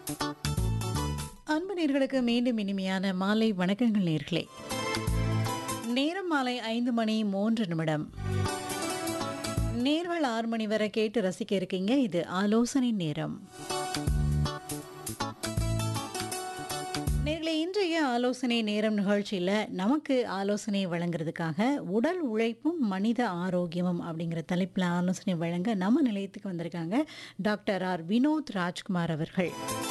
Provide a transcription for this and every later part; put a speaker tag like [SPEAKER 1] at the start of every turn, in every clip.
[SPEAKER 1] அன்பு நேர்களுக்கு மீண்டும் இனிமையான மாலை வணக்கங்கள் நேர்களே நேரம் மாலை ஐந்து மணி மூன்று நிமிடம் நேர்கள் ஆறு மணி வரை கேட்டு ரசிக்க இருக்கீங்க இது ஆலோசனை நேரம் நேர்களே இன்றைய ஆலோசனை நேரம் நிகழ்ச்சியில் நமக்கு ஆலோசனை வழங்குறதுக்காக உடல் உழைப்பும் மனித ஆரோக்கியமும் அப்படிங்கிற தலைப்பில் ஆலோசனை வழங்க நம்ம நிலையத்துக்கு வந்திருக்காங்க டாக்டர் ஆர் வினோத் ராஜ்குமார் அவர்கள்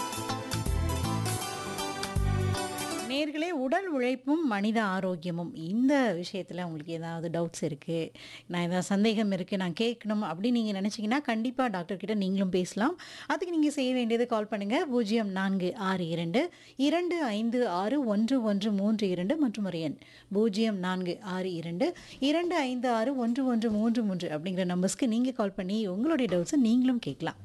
[SPEAKER 1] நேர்களே உடல் உழைப்பும் மனித ஆரோக்கியமும் இந்த விஷயத்தில் உங்களுக்கு ஏதாவது டவுட்ஸ் இருக்குது நான் ஏதாவது சந்தேகம் இருக்குது நான் கேட்கணும் அப்படின்னு நீங்கள் நினச்சிங்கன்னா கண்டிப்பாக டாக்டர் கிட்ட நீங்களும் பேசலாம் அதுக்கு நீங்கள் செய்ய வேண்டியது கால் பண்ணுங்கள் பூஜ்ஜியம் நான்கு ஆறு இரண்டு இரண்டு ஐந்து ஆறு ஒன்று ஒன்று மூன்று இரண்டு மற்றும் ஒரு எண் பூஜ்ஜியம் நான்கு ஆறு இரண்டு இரண்டு ஐந்து ஆறு ஒன்று ஒன்று மூன்று மூன்று அப்படிங்கிற நம்பர்ஸ்க்கு நீங்கள் கால் பண்ணி உங்களுடைய டவுட்ஸை நீங்களும் கேட்கலாம்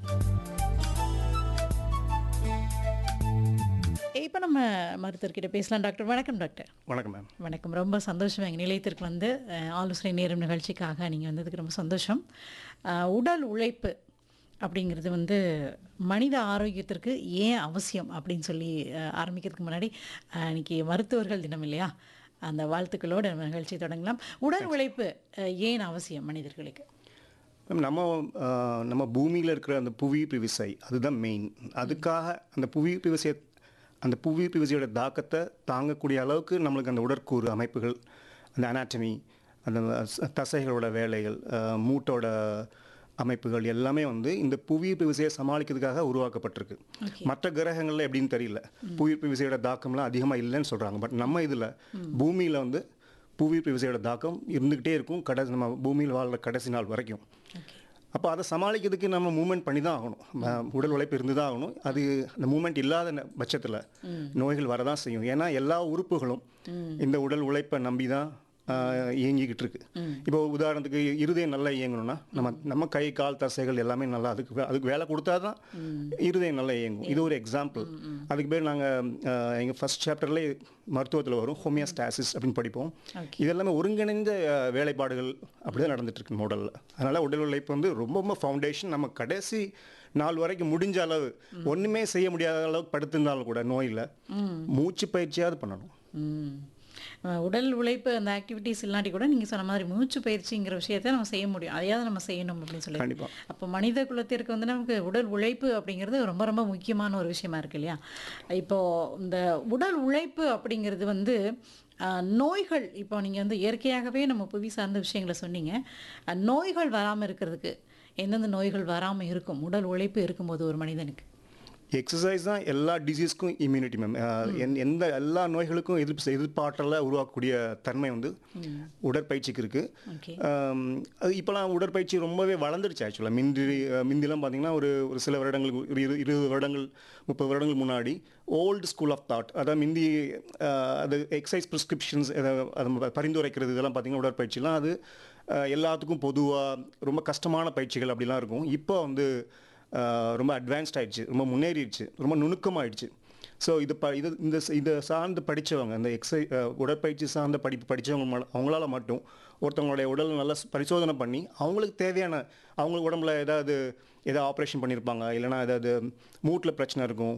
[SPEAKER 1] இப்போ நம்ம மருத்துவர்கிட்ட பேசலாம் டாக்டர் வணக்கம் டாக்டர்
[SPEAKER 2] வணக்கம் மேம்
[SPEAKER 1] வணக்கம் ரொம்ப சந்தோஷம் எங்கள் நிலையத்திற்கு வந்து அஹ், ஆலோசனை நேரம் நிகழ்ச்சிக்காக நீங்கள் வந்ததுக்கு ரொம்ப சந்தோஷம் அஹ், உடல் உழைப்பு அப்படிங்கிறது வந்து மனித ஆரோக்கியத்திற்கு ஏன் அவசியம் அப்படின்னு சொல்லி அஹ், ஆரம்பிக்கிறதுக்கு முன்னாடி அஹ், இன்னைக்கு மருத்துவர்கள் தினம் இல்லையா அந்த வாழ்த்துக்களோடு நம்ம நிகழ்ச்சி தொடங்கலாம் உடல் உழைப்பு அஹ், ஏன் அவசியம் மனிதர்களுக்கு
[SPEAKER 2] மேம் நம்ம ஆஹ், நம்ம பூமியில் இருக்கிற அந்த புவியீர்ப்பு விசை அதுதான் மெயின் அதுக்காக அந்த புவியீர்ப்பு விசையை அந்த புவியீர்ப்பு விசையோட தாக்கத்தை தாங்கக்கூடிய அளவுக்கு நம்மளுக்கு அந்த உடற்கூறு அமைப்புகள் அந்த அனாட்டமி அந்த ச- தசைகளோட வேலைகள் ஆஹ், மூட்டோட அமைப்புகள் எல்லாமே வந்து இந்த புவியீர்ப்பு விசையை சமாளிக்கிறதுக்காக உருவாக்கப்பட்டிருக்கு
[SPEAKER 1] Okay.
[SPEAKER 2] மற்ற கிரகங்கள்ல எப்படின்னு தெரியல புவியீர்ப்பு விசையோட தாக்கம்லாம் அதிகமாக இல்லைன்னு சொல்கிறாங்க பட் நம்ம இதில் பூமியில் வந்து புவியீர்ப்பு விசையோட தாக்கம் இருந்துக்கிட்டே இருக்கும் கடைசி நம்ம பூமியில் வாழ்கிற கடைசி நாள் வரைக்கும் அப்போ அதை சமாளிக்கிறதுக்கு நம்ம மூவ்மெண்ட் பண்ணி தான் ஆகணும் ம- உடல் உழைப்பு இருந்து தான் ஆகணும் அது அந்த மூவ்மெண்ட் இல்லாத ந- பட்சத்தில் நோய்கள் வரதான் செய்யும் ஏன்னா எல்லா உறுப்புகளும் இந்த உடல் உழைப்பை நம்பி தான் ஆஹ், இயங்கிக்கிட்டு இருக்கு இப்போ உதாரணத்துக்கு இருதயம் நல்லா இயங்கணும்னா நம்ம நம்ம கை கால் தசைகள் எல்லாமே நல்லா அதுக்கு வே- அதுக்கு வேலை கொடுத்தா தான் இருதயம் நல்லா இயங்கும் இது ஒரு எக்ஸாம்பிள் அதுக்கு பேர் நாங்கள் எங்கள் ஃபர்ஸ்ட் சாப்டர்லேயே மருத்துவத்தில் வரும் ஹோமியோஸ்டாசிஸ் அப்படின்னு படிப்போம்
[SPEAKER 1] Okay.
[SPEAKER 2] இது எல்லாமே ஒருங்கிணைந்த அஹ், வேலைப்பாடுகள் அப்படிதான் நடந்துட்டு இருக்கு நம்ம உடல்ல அதனால உடல் உழைப்பு வந்து ரொம்ப ரொம்ப ஃபவுண்டேஷன் நம்ம கடைசி நாள் வரைக்கும் முடிஞ்ச அளவு ஒண்ணுமே செய்ய முடியாத அளவுக்கு படுத்திருந்தாலும் கூட நோயில் மூச்சு பயிற்சியாவது பண்ணணும்
[SPEAKER 1] ம். அஹ் உடல் உழைப்பு அந்த ஆக்டிவிட்டீஸ் இல்லாட்டி கூட நீங்கள் சொன்ன மாதிரி மூச்சு பயிற்சிங்கிற விஷயத்தை நம்ம செய்ய முடியும் அதையாவது நம்ம செய்யணும் அப்படின்னு சொல்லி
[SPEAKER 2] கண்டிப்பா.
[SPEAKER 1] அப்போ மனித குலத்திற்கு வந்து நமக்கு உடல் உழைப்பு அப்படிங்கிறது ரொம்ப ரொம்ப முக்கியமான ஒரு விஷயமா இருக்கு இல்லையா இப்போ இந்த உடல் உழைப்பு அப்படிங்கிறது வந்து அஹ், நோய்கள் இப்போ நீங்கள் வந்து இயற்கையாகவே நம்ம புவி சார்ந்த விஷயங்களை சொன்னீங்க அஹ், நோய்கள் வராமல் இருக்கிறதுக்கு எந்தெந்த நோய்கள் வராமல் இருக்கும் உடல் உழைப்பு இருக்கும்போது ஒரு மனிதனுக்கு
[SPEAKER 2] எக்ஸசைஸ் தான் எல்லா டிசீஸ்க்கும் இம்யூனிட்டி மேம் எந்த எல்லா நோய்களுக்கும் எதிர்ப்பு எதிர்ப்பாற்றலை உருவாக்கக்கூடிய தன்மை வந்து உடற்பயிற்சிக்கு இருக்கு
[SPEAKER 1] ஓகே
[SPEAKER 2] ஆம், அது இப்போலாம் உடற்பயிற்சி ரொம்பவே வளர்ந்துருச்சு ஆக்சுவலாக மிந்தி அஹ், மிந்திலாம் பார்த்தீங்கன்னா ஒரு ஒரு சில வருடங்களுக்கு ஒரு இரு இருபது வருடங்கள் முப்பது வருடங்கள் முன்னாடி ஓல்டு ஸ்கூல் ஆஃப் தாட் அதாவது மிந்தி அஹ், அது எக்ஸசைஸ் ப்ரிஸ்கிரிப்ஷன்ஸ் அது பரிந்துரைக்கிறது இதெல்லாம் பார்த்தீங்கன்னா உடற்பயிற்சிலாம் அது அஹ், எல்லாத்துக்கும் பொதுவாக ரொம்ப கஷ்டமான பயிற்சிகள் அப்படிலாம் இருக்கும் இப்போ வந்து அஹ், ரொம்ப அட்வான்ஸ்ட் ஆயிடுச்சு ரொம்ப முன்னேறிடுச்சு ரொம்ப நுணுக்கமாயிடுச்சு ஸோ இது ப இது இந்த இதை சார்ந்து படித்தவங்க அந்த எக்ஸை உடற்பயிற்சி சார்ந்த படிப்பு படித்தவங்க ம அவங்களால மட்டும் ஒருத்தவங்களுடைய உடல் நல்லா ஸ்- பரிசோதனை பண்ணி அவங்களுக்கு தேவையான அவங்களுக்கு உடம்புல ஏதாவது ஏதாவது ஆப்ரேஷன் பண்ணியிருப்பாங்க இல்லைன்னா ஏதாவது மூட்டில் பிரச்சனை இருக்கும்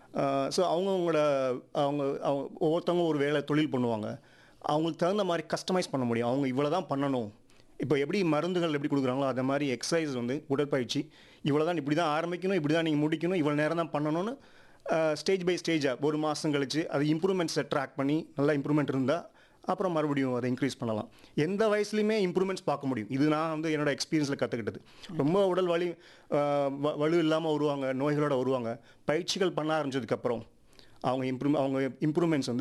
[SPEAKER 2] ஸோ அவங்கவுங்களோட அவங்க அவங்க ஒவ்வொருத்தவங்க ஒரு வேலை தொழில் பண்ணுவாங்க அவங்களுக்கு தகுந்த மாதிரி கஸ்டமைஸ் பண்ண முடியும் அவங்க இவ்வளோ தான் பண்ணணும் இப்போ எப்படி மருந்துகள் எப்படி கொடுக்குறாங்களோ அதே மாதிரி எக்ஸசைஸ் வந்து உடற்பயிற்சி இவ்வளோ தான் இப்படி தான் ஆரம்பிக்கணும் இப்படி தான் நீங்கள் முடிக்கணும் இவ்வளோ நேரம் தான் பண்ணணும்னு ஸ்டேஜ் பை ஸ்டேஜாக ஒரு மாதம் கழிச்சு அது இம்ப்ரூவ்மெண்ட்ஸை ட்ராக் பண்ணி நல்லா இம்ப்ரூவ்மெண்ட் இருந்தால் அப்புறம் மறுபடியும் அதை இன்க்ரீஸ் பண்ணலாம் எந்த வயசுலையுமே இம்ப்ரூவ்மெண்ட்ஸ் பார்க்க முடியும் இது நான் வந்து என்னோட எக்ஸ்பீரியன்ஸில் கற்றுக்கிட்டது ரொம்ப உடல் வலி ஆஹ் வ- வலு இல்லாமல் வருவாங்க நோய்களோட வருவாங்க பயிற்சிகள் பண்ண ஆரம்பிச்சதுக்கப்புறம் அவங்க இம்ப்ரூவ் அவங்க இம்ப்ரூவ்மெண்ட்ஸ் வந்து